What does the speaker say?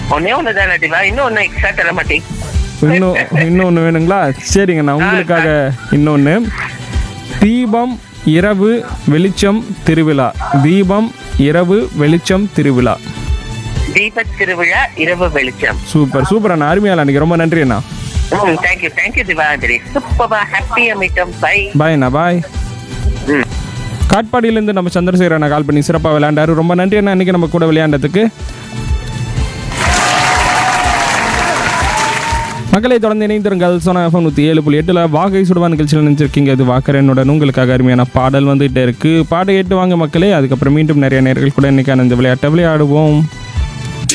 ஒன்னே ஒண்ணு தானே திவா இன்னும் ஒன்னும் எக்ஸ்ட்ரா தர மாட்டேன் இன்னும் இன்னொன்று வேணுங்களா சரிங்கண்ணா உங்களுக்காக இன்னொன்று தீபம் இரவு வெளிச்சம் திருவிழா தீபம் இரவு வெளிச்சம் திருவிழா தீப திருவிழா இரவு வெளிச்சம் சூப்பர் சூப்பர் அண்ணா அருமையால அன்றைக்கி ரொம்ப நன்றி அண்ணா ம் தேங்க்யூ தேங்க்யூ திவாந்திரி சூப்பரா ஹாப்பியா மீட்டம் பை பாய் அண்ணா பாய் ம் காட்பாடியிலேருந்து நம்ம சந்திரசேகர் அண்ணா கால் பண்ணி சிறப்பாக விளையாண்டாரு ரொம்ப நன்றி அண்ணா இன்றைக்கி நம்ம கூட விளையாண்டதுக்கு மக்களை தொடர்ந்து இணைந்திருங்கள் சோனா எஃப்எம் நூற்றி ஏழு புள்ளி எட்டில் வாகை சுடுவா நிகழ்ச்சியில் நினைச்சிருக்கீங்க அது வாக்கரனுடன் உங்களுக்காக அருமையான பாடல் வந்துகிட்டே இருக்குது பாட கேட்டு வாங்க மக்களே அதுக்கப்புறம் மீண்டும் நிறைய நேர்கள் கூட இன்றைக்கான இந்த விளையாட்டை விளையாடுவோம்